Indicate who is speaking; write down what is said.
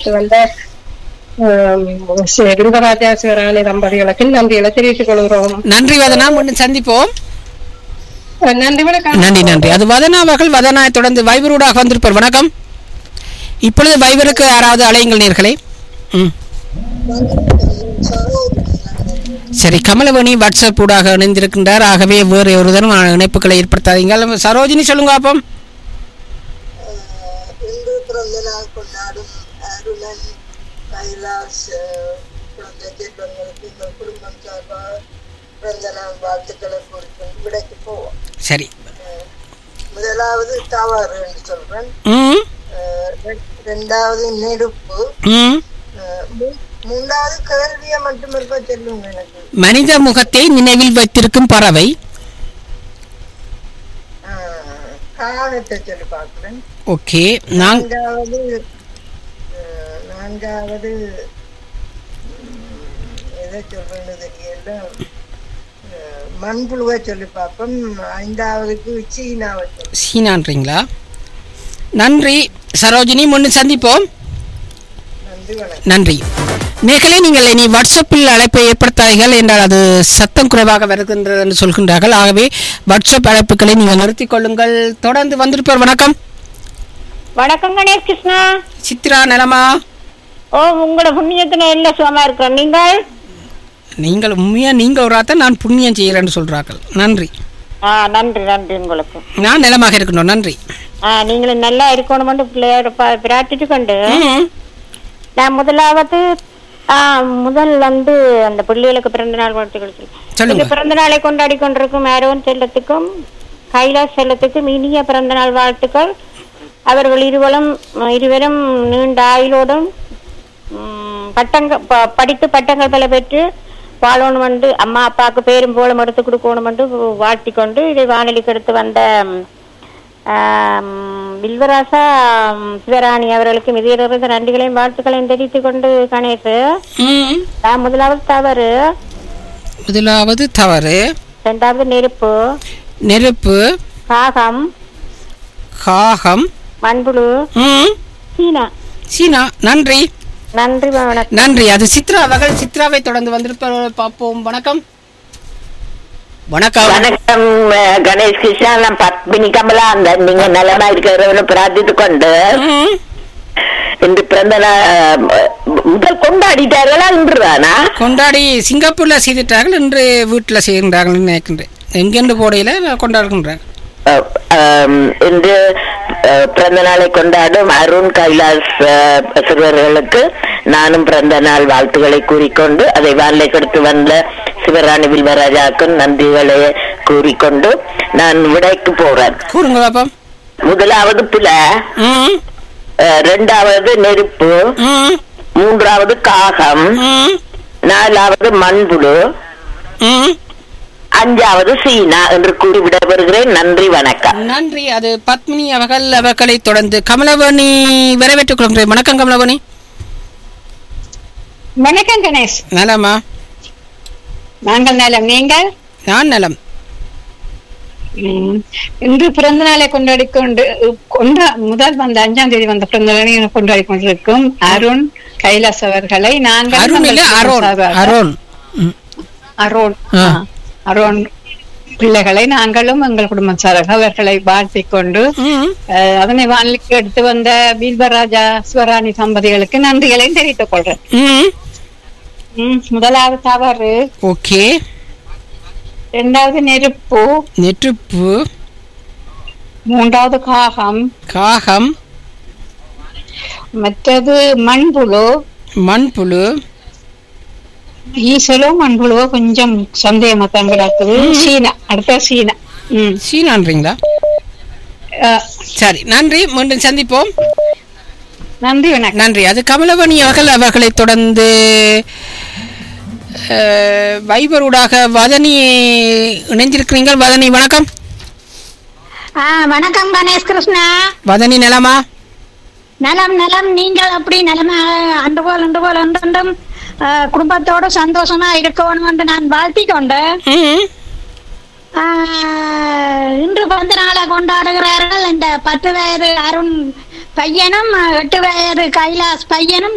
Speaker 1: பெற்று வந்த ஆம், சி- கிருபராஜா சிவராணி தம்பதிகளுக்கு நன்றிகளை தெரிவித்துக் கொள்கிறோம்
Speaker 2: நன்றி வதனா மீண்டும் சந்திப்போம்
Speaker 1: அஹ் நன்றி வணக்கம்
Speaker 2: நன்றி நன்றி அது வதனா அவர்கள் வதனாய் தொடர்ந்து வைபரூடாக வந்திருப்பார் வணக்கம் இப்பொழுது வைபருக்கு யாராவது அலையுங்கள் நேர்களே ம் சரி கமலவணி வாட்ஸ்அப் ஊடாக இணைந்திருக்கின்றார் ஆகவே வேறு ஒருதரும் இணைப்புகளை ஏற்படுத்தாதீங்க சரோஜினி சொல்லுங்க அப்பம்
Speaker 3: இன்று பிறந்த நாள் கொண்டாடும் அருணன் கைலாஷ் அஹ், குழந்தை செல்வங்களுக்கு இந்த குடும்பம் சார்பாக பிறந்த நாள் வாழ்த்துக்களை கூறிக்கொண்டு விடைக்கு போவோம்
Speaker 2: சரி
Speaker 3: முதலாவது தவறு என்று சொல்றேன்
Speaker 2: ம்
Speaker 3: அஹ், ரெ- ரெண்டாவது நெருப்பு
Speaker 2: ம்
Speaker 3: அஹ், மூ- மூன்றாவது கேள்வியை மட்டும் இருக்க சொல்லுங்க எனக்கு
Speaker 2: மனித முகத்தை நினைவில் வைத்திருக்கும் பறவை
Speaker 3: அஹ், காகத்தை சொல்லி பார்க்கிறேன்
Speaker 2: ஓகே நான்
Speaker 3: நான்காவது அஹ், நான்காவது உம், எதை சொல்றேன்னு தெரியல அஹ், மண்புழுவை சொல்லி பார்ப்போம் ஐந்தாவதுக்கு சீனாவை சொல்லி
Speaker 2: சீனான்றீங்களா நன்றி சரோஜினி முன்னு சந்திப்போம்
Speaker 3: நன்றி வணக்கம்
Speaker 2: நன்றி நேர்களே நீங்கள் இனி வாட்ஸ்அப்பில் அழைப்பை ஏற்படுத்தாதீர்கள் என்றால் அது சத்தம் குறைவாக வருகின்றது என்று சொல்கின்றார்கள் ஆகவே வாட்ஸ்அப் அழைப்புகளை நீங்கள் நிறுத்திக் கொள்ளுங்கள் தொடர்ந்து வந்திருப்பார் வணக்கம்
Speaker 4: வணக்கம் கணேஷ் கிருஷ்ணா
Speaker 2: சித்ரா நலமா
Speaker 4: ஓ உங்களோட புண்ணியத்துல எல்லாம் சுகமா இருக்கிறோம் நீங்கள்
Speaker 2: நீங்கள் உண்மையா நீங்கள் ஒரு ஆத்த நான் புண்ணியம் செய்கிறேன்னு சொல்றார்கள் நன்றி
Speaker 4: ஆ நன்றி நன்றி உங்களுக்கு
Speaker 2: நான் நலமாக இருக்கணும் நன்றி
Speaker 4: ஆ நீங்களும் நல்லா இருக்கணும்னு பிள்ளையோட ப- பிரார்த்திட்டு கொண்டு
Speaker 2: ம்.
Speaker 4: நான் முதலாவது ஆ, முதல் வந்து அந்த பிள்ளைகளுக்கு பிறந்த நாள் வாழ்த்துக்கள் சொல்லு.
Speaker 2: சொல்லுங்க.
Speaker 4: இது பிறந்த நாளை கொண்டாடி கொண்டிருக்கும் ஆரோன் செல்லத்துக்கும் கைலாஷ் செல்லத்துக்கும் இனிய பிறந்த நாள் வாழ்த்துக்கள் அவர்கள் இருவரும் இருவரும் நீண்ட ஆயுளோடும் ம், பட்டங்க ப- படித்து பட்டங்கள் பல பெற்று வாழணும் என்று அம்மா அப்பாவுக்கு பேரும் போலம் எடுத்து கொடுக்கணும் என்று வாழ்த்தி கொண்டு இதை வானொலிக்கு எடுத்து வந்த ம், ஆம், வில்வராசா ம், சிவராணி அவர்களுக்கு இதயத்திலிருந்து நன்றிகளையும் வாழ்த்துக்களையும் தெரிவித்துக் கொண்டு கணேஷ்
Speaker 2: ம்.
Speaker 4: நான் முதலாவது தவறு
Speaker 2: முதலாவது தவறு
Speaker 4: இரண்டாவது நெருப்பு
Speaker 2: நெருப்பு
Speaker 4: காகம்
Speaker 2: காகம்
Speaker 4: மண்புழு
Speaker 2: ம்.
Speaker 4: சீனா
Speaker 2: சீனா நன்றி
Speaker 4: நன்றி வணக்கம்
Speaker 2: நன்றி அது சித்ரா அவர்கள் சித்ராவை தொடர்ந்து வந்திருப்பார் பார்ப்போம் வணக்கம் வணக்கம்
Speaker 5: வணக்கம் அஹ், கணேஷ் கிருஷ்ணா நான் பத்மினி கமலா அந்த நீங்க நலமா இருக்கிறவனு பிரார்த்தித்து கொண்டு
Speaker 2: ம்.
Speaker 5: இன்று பிறந்த நாள் அஹ், முதல் கொண்டாடிட்டார்களா இன்றுதானா
Speaker 2: கொண்டாடி சிங்கப்பூர்ல செய்துட்டார்கள் இன்று வீட்டுல செய்கின்றார்கள் நினைக்கின்றேன் எங்கென்று போடையில கொண்டாடுகின்றாங்க
Speaker 5: அஹ், அஹ், இன்று அஹ், பிறந்த நாளை கொண்டாடும் அருண் கைலாஸ் அஹ், சிறுவர்களுக்கு நானும் பிறந்த நாள் வாழ்த்துக்களை கூறிக்கொண்டு அதை வானிலை கொடுத்து வந்த சிவராணி வில்வராஜாக்கும் நன்றிகளை கூறிக்கொண்டு நான் விடைக்கு போறேன்
Speaker 2: கூறுங்க பாப்போம்
Speaker 5: முதலாவது புல
Speaker 2: ம்.
Speaker 5: அஹ், இரண்டாவது நெருப்பு
Speaker 2: ம்.
Speaker 5: மூன்றாவது காகம்
Speaker 2: ம்.
Speaker 5: நாலாவது மண்புழு
Speaker 2: ம்.
Speaker 5: அஞ்சாவது சீனா என்று கூறி விடைபெறுகிறேன் நன்றி வணக்கம்
Speaker 2: நன்றி அது பத்மினி அவர்கள் அவர்களை தொடர்ந்து கமலவணி வரவேற்றுக் கொள்கிறேன் வணக்கம் கமலவணி
Speaker 6: வணக்கம் கணேஷ்
Speaker 2: நலமா
Speaker 6: நாங்கள் நலம் நீங்கள்
Speaker 2: நான் நலம்
Speaker 6: ம், இன்று பிறந்த நாளை கொண்டாடி கொண்டு கொண்டா முதல் வந்த அஞ்சாம் தேதி வந்த பிறந்த நாளை கொண்டாடி கொண்டிருக்கும் அருண் கைலாஸ் அவர்களை நாங்கள்
Speaker 2: அருண் இல்ல
Speaker 6: நமது
Speaker 2: அரோன்
Speaker 6: சார்பாக-
Speaker 2: அரோன் ம்.
Speaker 6: அரோன்
Speaker 2: ஆ.
Speaker 6: ஆ, அரோன் பிள்ளைகளை நாங்களும் எங்கள் குடும்பத்தார்கள் அவர்களை வாழ்த்திக் கொண்டு
Speaker 2: ம்.
Speaker 6: அஹ், அதனை வானிலைக்கு எடுத்து வந்த பீல்வராஜா சிவராணி தம்பதிகளுக்கு நன்றிகளையும் தெரிவித்துக் கொள்றேன்
Speaker 2: ம்.
Speaker 6: ம், முதலாவது தவறு
Speaker 2: ஓகே
Speaker 6: இரண்டாவது நெருப்பு
Speaker 2: நெருப்பு
Speaker 6: மூன்றாவது காகம்
Speaker 2: காகம்
Speaker 6: மற்றது மண்புழு
Speaker 2: மண்புழு
Speaker 6: ஈசலோ மண்புழுவோ கொஞ்சம் சந்தேகமா தான் கிடக்குது சீனா அடுத்த சீனா ம்
Speaker 2: சீனான்றீங்களா
Speaker 6: அஹ்,
Speaker 2: சரி நன்றி மீண்டும் சந்திப்போம்
Speaker 6: நன்றி வணக்கம்
Speaker 2: நன்றி அது கமலவணி அவர்கள் அவர்களை தொடர்ந்து அஹ், வைபரூடாக வதனி இணைஞ்சிருக்கிறீர்கள் வதனி வணக்கம்
Speaker 7: ஆ வணக்கம் கணேஷ் கிருஷ்ணா
Speaker 2: வதனி நலமா
Speaker 7: நலம் நலம் நீங்கள் அப்படி நலமா அன்று போல் அன்று போல் அன்றும் ஆ, குடும்பத்தோட சந்தோஷமா இருக்கணும் என்று நான் வாழ்த்திக் கொண்டு
Speaker 2: ம்.
Speaker 7: ஆ, இன்று பிறந்த நாளை கொண்டாடுகிறார்கள் இந்த பத்து வயது அருண் பையனும் எட்டு வயது கைலாஸ் பையனும்